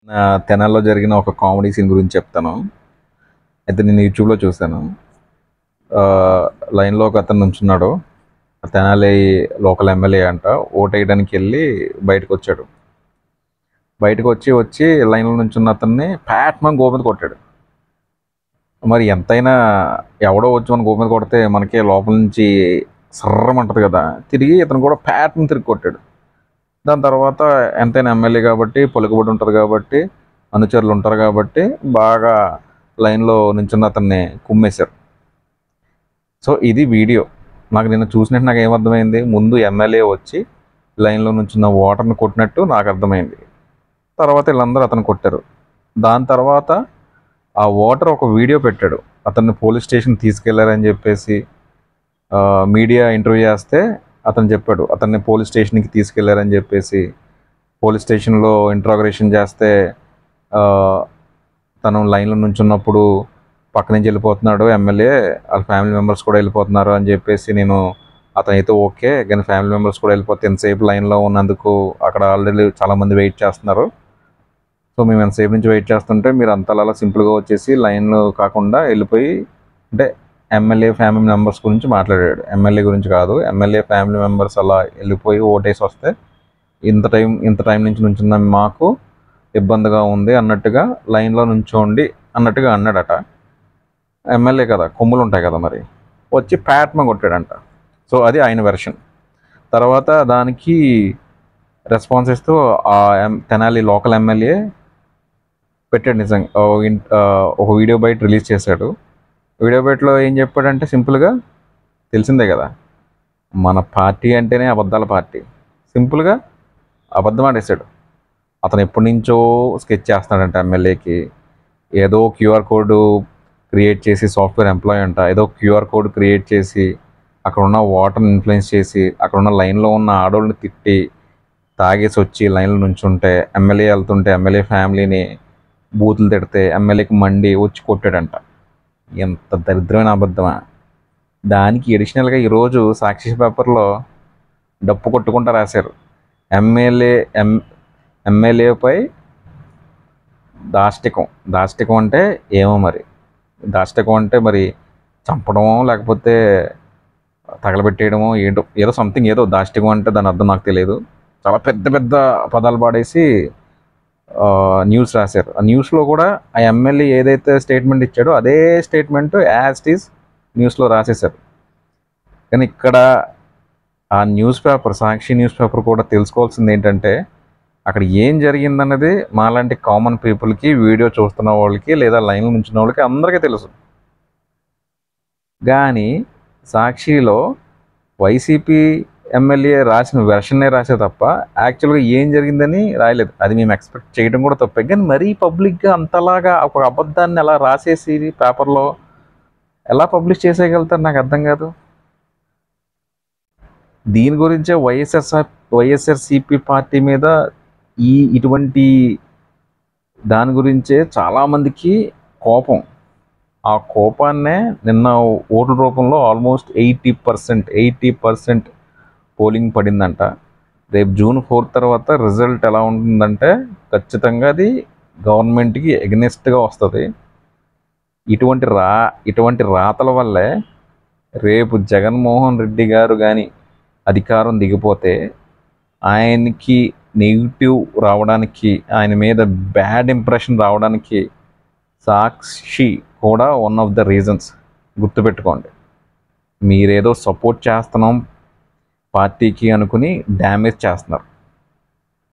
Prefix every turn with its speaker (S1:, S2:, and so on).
S1: నా తెనాల్లో జరిగిన ఒక కామెడీ సీన్ గురించి చెప్తాను అయితే నేను యూట్యూబ్లో చూశాను ఆ, లైన్లో ఒక అతను నుంచున్నాడు తెనాలి లోకల్ ఎమ్మెల్యే అంట ఓటు వేయడానికి వెళ్ళి బయటకు వచ్చాడు బయటకు వచ్చి వచ్చి లైన్లో నుంచున్న అతన్ని ప్యాట్మన్ గోపి మీద కొట్టాడు మరి ఎంతైనా ఎవడో వచ్చి మన గోపి మీద కొడితే మనకి లోపల నుంచి సర్రమంటది కదా తిరిగి ఇతను కూడా ప్యాట్ని తిరిగి కొట్టాడు దాని తర్వాత ఎంతైనా ఎమ్మెల్యే కాబట్టి పలుకుబడి ఉంటుంది కాబట్టి అనుచరులు ఉంటారు కాబట్టి బాగా లైన్లో నించున్న అతన్ని కుమ్మేశారు సో ఇది వీడియో నాకు నిన్న చూసినట్టు నాకు ఏమర్థమైంది ముందు ఎమ్మెల్యే వచ్చి లైన్లో నుంచున్న ఓటర్ని కొట్టినట్టు నాకు అర్థమైంది తర్వాత వీళ్ళందరూ అతను కొట్టారు దాని తర్వాత ఆ ఓటర్ ఒక వీడియో పెట్టాడు అతన్ని పోలీస్ స్టేషన్ తీసుకెళ్లారని చెప్పేసి ఆ, మీడియా ఇంటర్వ్యూ చేస్తే అతను చెప్పాడు అతన్ని పోలీస్ స్టేషన్కి తీసుకెళ్లారని చెప్పేసి పోలీస్ స్టేషన్లో ఇంట్రాగరేషన్ చేస్తే ఆ, తను లైన్లో నుంచున్నప్పుడు పక్క నుంచి వెళ్ళిపోతున్నాడు ఎమ్మెల్యే వాళ్ళ ఫ్యామిలీ మెంబర్స్ కూడా వెళ్ళిపోతున్నారు అని చెప్పేసి నేను అతను అయితే ఓకే కానీ ఫ్యామిలీ మెంబర్స్ కూడా వెళ్ళిపోతే ఎంతసేపు లైన్లో ఉన్నందుకు అక్కడ ఆల్రెడీ చాలామంది వెయిట్ చేస్తున్నారు సో మేము ఎంతసేపు నుంచి వెయిట్ చేస్తుంటే మీరు అంతా అలా సింపుల్గా వచ్చేసి లైన్ కాకుండా వెళ్ళిపోయి అంటే ఎమ్మెల్యే ఫ్యామిలీ మెంబర్స్ గురించి మాట్లాడాడు ఎమ్మెల్యే గురించి కాదు ఎమ్మెల్యే ఫ్యామిలీ మెంబర్స్ అలా వెళ్ళిపోయి ఓటేసి వస్తే ఇంత టైం ఇంత టైం నుంచి నుంచున్న మాకు ఇబ్బందిగా ఉంది అన్నట్టుగా లైన్లో నుంచోండి అన్నట్టుగా అన్నాడట ఎమ్మెల్యే కదా కొమ్ములు ఉంటాయి కదా మరి వచ్చి ప్యాట్మ కొట్టాడంట సో అది ఆయన వెర్షన్ తర్వాత దానికి రెస్పాన్స్ ఇస్తూ ఆ ఎం- తెనాలి లోకల్ ఎమ్మెల్యే పెట్టాడు నిజంగా ఓ ఇన్- ఆ, ఒక వీడియో బయట రిలీజ్ చేశాడు వీడియో బయటలో ఏం చెప్పాడంటే సింపుల్గా తెలిసిందే కదా మన పార్టీ అంటేనే అబద్ధాల పార్టీ సింపుల్గా అబద్ధం ఆడేశాడు అతను ఎప్పటి నుంచో స్కెచ్ చేస్తున్నాడంట ఎమ్మెల్యేకి ఏదో క్యూఆర్ కోడ్ క్రియేట్ చేసి సాఫ్ట్వేర్ ఎంప్లాయ్ అంట ఏదో క్యూఆర్ కోడ్ క్రియేట్ చేసి అక్కడ ఉన్న వాటర్ని ఇన్ఫ్లుయెన్స్ చేసి అక్కడ ఉన్న లైన్లో ఉన్న ఆడోళ్ళని తిట్టి తాగేసి వచ్చి లైన్లో నుంచుంటే ఎమ్మెల్యే వెళ్తుంటే ఎమ్మెల్యే ఫ్యామిలీని బూతులు తిడితే ఎమ్మెల్యేకి మండి వచ్చి కొట్టాడంట ఎంత దరిద్రమైన అబద్ధమా దానికి ఎడిషనల్గా ఈరోజు సాక్షి పేపర్లో డప్పు కొట్టుకుంటా రాశారు ఎమ్మెల్యే ఎం ఎమ్మెల్యేపై దాష్టికం దాష్టికం అంటే ఏమో మరి దాష్టికం అంటే మరి చంపడమో లేకపోతే తగలబెట్టేయడమో ఏంటో ఏదో సంథింగ్ ఏదో దాష్టికం అంటే దాని అర్థం నాకు తెలియదు చాలా పెద్ద పెద్ద పదాలు పాడేసి ఆ, న్యూస్ రాశారు ఆ న్యూస్లో కూడా ఆ ఎమ్మెల్యే ఏదైతే స్టేట్మెంట్ ఇచ్చాడో అదే స్టేట్మెంట్ యాజ్ ఈజ్ న్యూస్లో రాసేశారు కానీ ఇక్కడ ఆ news paper Sakshi news paper కూడా తెలుసుకోవాల్సింది ఏంటంటే అక్కడ ఏం జరిగిందన్నది మాలాంటి కామన్ పీపుల్కి వీడియో చూస్తున్న వాళ్ళకి లేదా లైన్లో నుంచిన వాళ్ళకి అందరికీ తెలుసు కానీ సాక్షిలో వైసీపీ ఎమ్మెల్యే రాసిన వెర్షన్నే రాసే తప్ప యాక్చువల్గా ఏం జరిగిందని రాయలేదు అది మేము ఎక్స్పెక్ట్ చేయడం కూడా తప్పే కానీ మరీ పబ్లిక్గా అంతలాగా ఒక అబద్ధాన్ని అలా రాసేసి పేపర్లో ఎలా పబ్లిష్ చేసేయగలుగుతారు నాకు అర్థం కాదు దీని గురించే వైఎస్ఆర్ వైఎస్ఆర్సిపి పార్టీ మీద ఈ ఇటువంటి దాని గురించే చాలామందికి కోపం ఆ కోపాన్నే నిన్న ఓట్ల రూపంలో almost eighty percent eighty percent polling పడిందంట రేపు జూన్ ఫోర్త్ తర్వాత రిజల్ట్ ఎలా ఉంటుందంటే ఖచ్చితంగా అది గవర్నమెంట్కి ఎగ్నెస్ట్గా వస్తుంది ఇటువంటి రా ఇటువంటి రాతల వల్లే రేపు జగన్మోహన్ రెడ్డి గారు కానీ అధికారం దిగిపోతే ఆయనకి నెగిటివ్ రావడానికి ఆయన మీద బ్యాడ్ ఇంప్రెషన్ రావడానికి సాక్షి కూడా వన్ ఆఫ్ ద రీజన్స్ గుర్తుపెట్టుకోండి మీరేదో సపోర్ట్ చేస్తున్నాం పార్టీకి అనుకుని డ్యామేజ్ చేస్తున్నారు